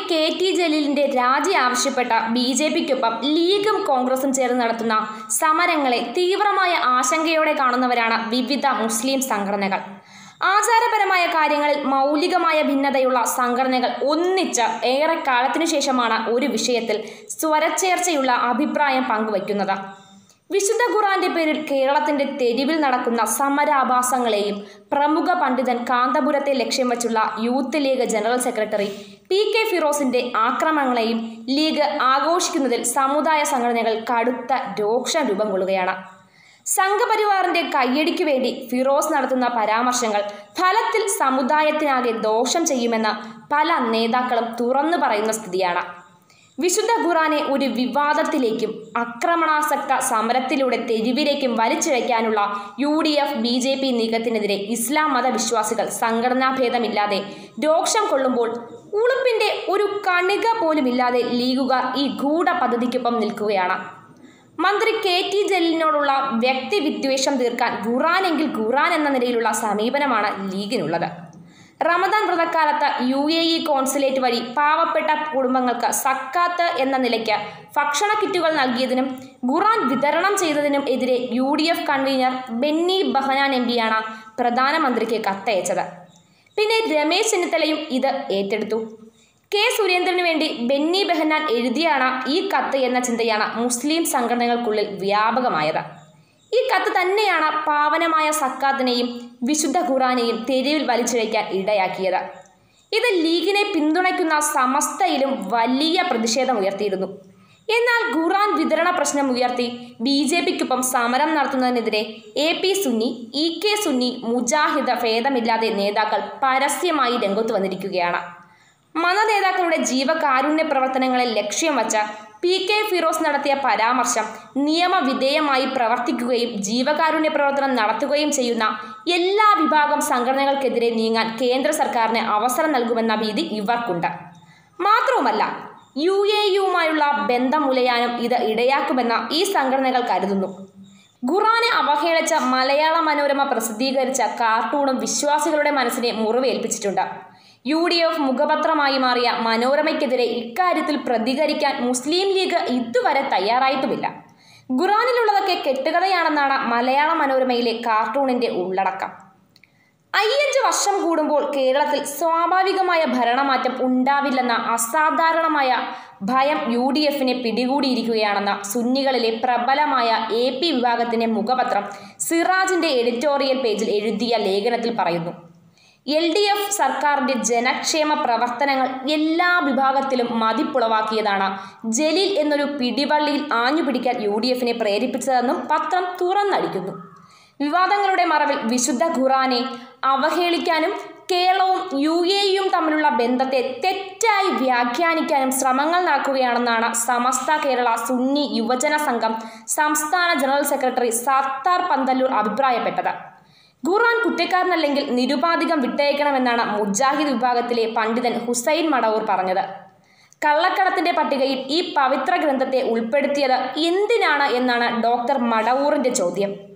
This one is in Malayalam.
കെ ടി ജലീലിന്റെ രാജി ആവശ്യപ്പെട്ട ബി ജെ പിക്കൊപ്പം ലീഗും കോൺഗ്രസും ചേർന്ന് നടത്തുന്ന സമരങ്ങളെ തീവ്രമായ ആശങ്കയോടെ കാണുന്നവരാണ് വിവിധ മുസ്ലിം സംഘടനകൾ ആചാരപരമായ കാര്യങ്ങളിൽ മൗലികമായ ഭിന്നതയുള്ള സംഘടനകൾ ഒന്നിച്ച് ഏറെക്കാലത്തിനു ശേഷമാണ് ഒരു വിഷയത്തിൽ സ്വരച്ചേർച്ചയുള്ള അഭിപ്രായം പങ്കുവയ്ക്കുന്നത് വിശുദ്ധ ഖുറാന്റെ പേരിൽ കേരളത്തിന്റെ തെരുവിൽ നടക്കുന്ന സമരാഭാസങ്ങളെയും പ്രമുഖ പണ്ഡിതൻ കാന്തപുരത്തെ ലക്ഷ്യം വച്ചുള്ള youth league general secretary P K ഫിറോസിന്റെ ആക്രമണങ്ങളെയും ലീഗ് ആഘോഷിക്കുന്നതിൽ സമുദായ സംഘടനകൾ കടുത്ത രോക്ഷം രൂപം കൊള്ളുകയാണ് സംഘപരിവാറിന്റെ കയ്യടിക്കു വേണ്ടി ഫിറോസ് നടത്തുന്ന പരാമർശങ്ങൾ ഫലത്തിൽ സമുദായത്തിനാകെ ദോഷം ചെയ്യുമെന്ന് പല നേതാക്കളും തുറന്നു പറയുന്ന സ്ഥിതിയാണ് വിശുദ്ധ ഖുറാനെ ഒരു വിവാദത്തിലേക്കും ആക്രമണാസക്ത സമരത്തിലൂടെ തെരുവിലേക്കും വലിച്ചിഴയ്ക്കാനുള്ള U D F B J P നീക്കത്തിനെതിരെ ഇസ്ലാം മതവിശ്വാസികൾ സംഘടനാഭേദമില്ലാതെ രോക്ഷം കൊള്ളുമ്പോൾ ഉളുപ്പിന്റെ ഒരു കണിക പോലുമില്ലാതെ ലീഗുകാർ ഈ ഗൂഢ പദ്ധതിക്കൊപ്പം നിൽക്കുകയാണ് മന്ത്രി കെ ടി ജലീലിനോടുള്ള വ്യക്തിവിദ്വേഷം തീർക്കാൻ ഖുറാനെങ്കിൽ ഖുറാൻ എന്ന നിലയിലുള്ള സമീപനമാണ് ലീഗിനുള്ളത് റമദാൻ വ്രതക്കാലത്ത് യു എ ഇ കോൺസുലേറ്റ് വഴി പാവപ്പെട്ട കുടുംബങ്ങൾക്ക് സക്കാത്ത് എന്ന നിലയ്ക്ക് ഭക്ഷണ കിറ്റുകൾ നൽകിയതിനും ഖുറാൻ വിതരണം ചെയ്തതിനും എതിരെ U D F convener Benny Behanan M പിയാണ് പ്രധാനമന്ത്രിക്ക് കത്തയച്ചത് പിന്നെ രമേശ് ചെന്നിത്തലയും ഇത് ഏറ്റെടുത്തു കെ സുരേന്ദ്രന് വേണ്ടി ബെന്നി ബെഹനാൻ എഴുതിയാണ് ഈ കത്ത് എന്ന ചിന്തയാണ് മുസ്ലിം സംഘടനകൾക്കുള്ളിൽ വ്യാപകമായത് ഈ കത്ത് തന്നെയാണ് പാവനമായ സക്കാത്തിനെയും വിശുദ്ധ ഖുറാനെയും തെരുവിൽ വലിച്ചിഴയ്ക്കാൻ ഇടയാക്കിയത് ഇത് ലീഗിനെ പിന്തുണയ്ക്കുന്ന സമസ്തയിലും വലിയ പ്രതിഷേധം ഉയർത്തിയിരുന്നു എന്നാൽ ഖുറാൻ വിതരണ പ്രശ്നം ഉയർത്തി ബി ജെ പിക്കൊപ്പം സമരം നടത്തുന്നതിനെതിരെ എ പി സുന്നി ഇ കെ സുന്നി മുജാഹിദ് ഭേദമില്ലാതെ നേതാക്കൾ പരസ്യമായി രംഗത്ത് വന്നിരിക്കുകയാണ് മതനേതാക്കളുടെ ജീവകാരുണ്യ പ്രവർത്തനങ്ങളെ ലക്ഷ്യം വച്ച പി കെ ഫിറോസ് നടത്തിയ പരാമർശം നിയമവിധേയമായി പ്രവർത്തിക്കുകയും ജീവകാരുണ്യ പ്രവർത്തനം നടത്തുകയും ചെയ്യുന്ന എല്ലാ വിഭാഗം സംഘടനകൾക്കെതിരെ നീങ്ങാൻ കേന്ദ്ര സർക്കാരിന് അവസരം നൽകുമെന്ന ഭീതി ഇവർക്കുണ്ട് മാത്രവുമല്ല യു എ യുമായുള്ള ബന്ധം മുലയാനും ഇത് ഇടയാക്കുമെന്ന് ഈ സംഘടനകൾ കരുതുന്നു ഖുറാനെ അവഹേളിച്ച മലയാള മനോരമ പ്രസിദ്ധീകരിച്ച കാർട്ടൂണും വിശ്വാസികളുടെ മനസ്സിനെ മുറിവേൽപ്പിച്ചിട്ടുണ്ട് യു ഡി എഫ് മുഖപത്രമായി മാറിയ മനോരമയ്ക്കെതിരെ ഇക്കാര്യത്തിൽ പ്രതികരിക്കാൻ മുസ്ലിം ലീഗ് ഇതുവരെ തയ്യാറായിട്ടുമില്ല ഖുറാനിലുള്ളതൊക്കെ കെട്ടുകഥയാണെന്നാണ് മലയാള മനോരമയിലെ കാർട്ടൂണിന്റെ ഉള്ളടക്കം അയ്യഞ്ച് വർഷം കൂടുമ്പോൾ കേരളത്തിൽ സ്വാഭാവികമായ ഭരണമാറ്റം ഉണ്ടാവില്ലെന്ന അസാധാരണമായ ഭയം യു ഡി എഫിനെ പിടികൂടിയിരിക്കുകയാണെന്ന് സുന്നികളിലെ പ്രബലമായ എ പി വിഭാഗത്തിന്റെ മുഖപത്രം സിറാജിന്റെ എഡിറ്റോറിയൽ പേജിൽ എഴുതിയ ലേഖനത്തിൽ പറയുന്നു എൽ ഡി എഫ് സർക്കാരിന്റെ ജനക്ഷേമ പ്രവർത്തനങ്ങൾ എല്ലാ വിഭാഗത്തിലും മതിപ്പുളവാക്കിയതാണ് ജലീൽ എന്നൊരു പിടിവള്ളിയിൽ ആഞ്ഞുപിടിക്കാൻ യു ഡി എഫിനെ പ്രേരിപ്പിച്ചതെന്നും പത്രം തുറന്നടിക്കുന്നു വിവാദങ്ങളുടെ മറവിൽ വിശുദ്ധ ഖുറാനെ അവഹേളിക്കാനും കേരളവും യു എയും തമ്മിലുള്ള ബന്ധത്തെ തെറ്റായി വ്യാഖ്യാനിക്കാനും ശ്രമങ്ങൾ നടക്കുകയാണെന്നാണ് സമസ്ത കേരള സുന്നി യുവജന സംഘം സംസ്ഥാന ജനറൽ സെക്രട്ടറി സത്താർ പന്തല്ലൂർ അഭിപ്രായപ്പെട്ടത് ഖുറാൻ കുറ്റക്കാരനല്ലെങ്കിൽ നിരുപാധികം വിട്ടയക്കണമെന്നാണ് മുജാഹിദ് വിഭാഗത്തിലെ പണ്ഡിതൻ ഹുസൈൻ മടവൂർ പറഞ്ഞത് കള്ളക്കടത്തിന്റെ പട്ടികയിൽ ഈ പവിത്ര ഗ്രന്ഥത്തെ ഉൾപ്പെടുത്തിയത് എന്തിനാണ് എന്നാണ് ഡോക്ടർ മടവൂറിന്റെ ചോദ്യം